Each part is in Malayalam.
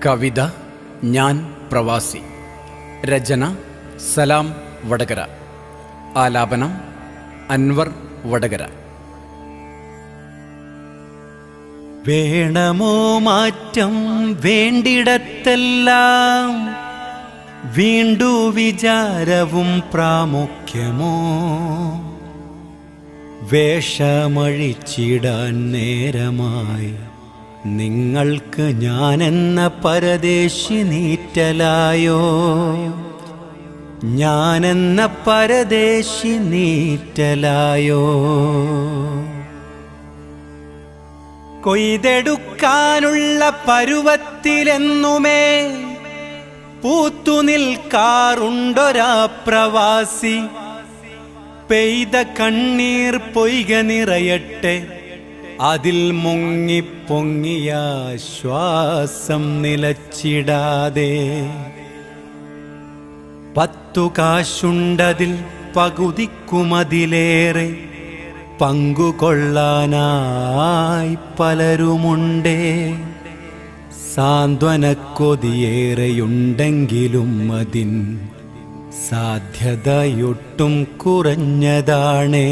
കവിത ഞാൻ പ്രവാസി രചന സലാം വടകര ആലാപനം അൻവർ വടകര വേണമോ മാറ്റം വേണ്ടിടത്തെല്ലാം വീണ്ടു വിചാരവും പ്രാമുഖ്യമോ വേഷമഴിച്ചിടാൻ നേരമായി നിങ്ങൾക്ക് ഞാനെന്ന പരദേശി നീറ്റലായോ ഞാനെന്ന പരദേശി നീറ്റലായോ കൊയ്തെടുക്കാനുള്ള പരുവത്തിലെന്നുമേ പൂത്തു നിൽക്കാറുണ്ടൊരാ പ്രവാസി പെയ്ത കണ്ണീർ പൊയ്ക നിറയട്ടെ അതിൽ മുങ്ങിപ്പൊങ്ങിയ ശ്വാസം നിലച്ചിടാതെ പത്തു കാശുണ്ടതിൽ പകുതിക്കുമതിലേറെ പങ്കുകൊള്ളാനായി പലരുമുണ്ടേ സാന്ത്വനക്കൊതിയേറെയുണ്ടെങ്കിലും അതിൻ സാധ്യതയൊട്ടും കുറഞ്ഞതാണേ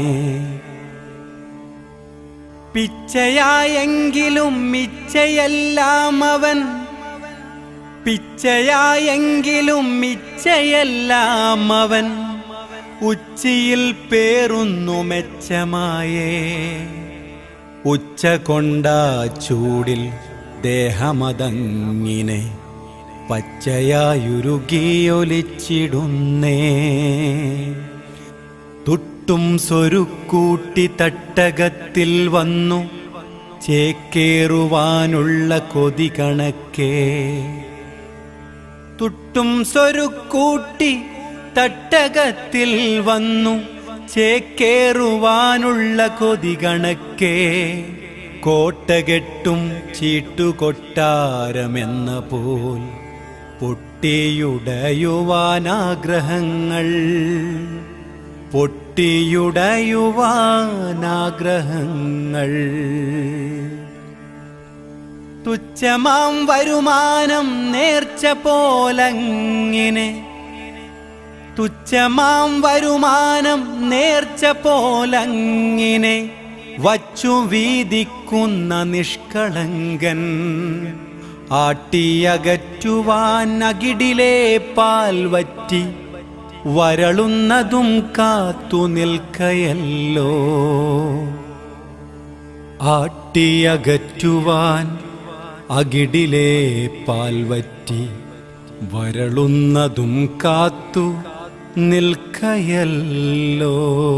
പിച്ചയായെങ്കിലും മിച്ചയെല്ലാം അവൻ പിച്ചയായെങ്കിലും മിച്ചയെല്ലാം അവൻ ഉച്ചിയിൽ പേറുന്നു മെച്ചമായേ ഉച്ച കൊണ്ട ചൂടിൽ ദേഹമതങ്ങിനെ പച്ചയായുരുകിയൊലിച്ചിടുന്നേ തുട്ടും സ്വരുക്കൂട്ടി തട്ടകത്തിൽ വന്നു ചേക്കേറുവാനുള്ള കൊതി കണക്കേ തുട്ടും സ്വരുക്കൂട്ടി തട്ടകത്തിൽ വന്നു ചേക്കേറുവാനുള്ള കൊതി കണക്കേ കോട്ടകെട്ടും ചീട്ടുകൊട്ടാരമെന്ന പോൽ പൊട്ടിയുടയുവാനാഗ്രഹങ്ങൾ പൊട്ടിയുടയുവാനാഗ്രഹങ്ങൾ തുച്ഛമാം വരുമാനം നേർച്ച പോലങ്ങിനെ തുച്ഛമാം വരുമാനം നേർച്ച പോലങ്ങിനെ വച്ചു വീതിക്കുന്ന നിഷ്കളങ്കൻ ആട്ടിയകറ്റുവാൻ അകിടിലെ പാൽ വറ്റി വരളുന്നതും കാത്തു നിൽക്കയല്ലോ ആട്ടിയകറ്റുവാൻ അകിടിലെ പാൽ വറ്റി വരളുന്നതും കാത്തു നിൽക്കയല്ലോ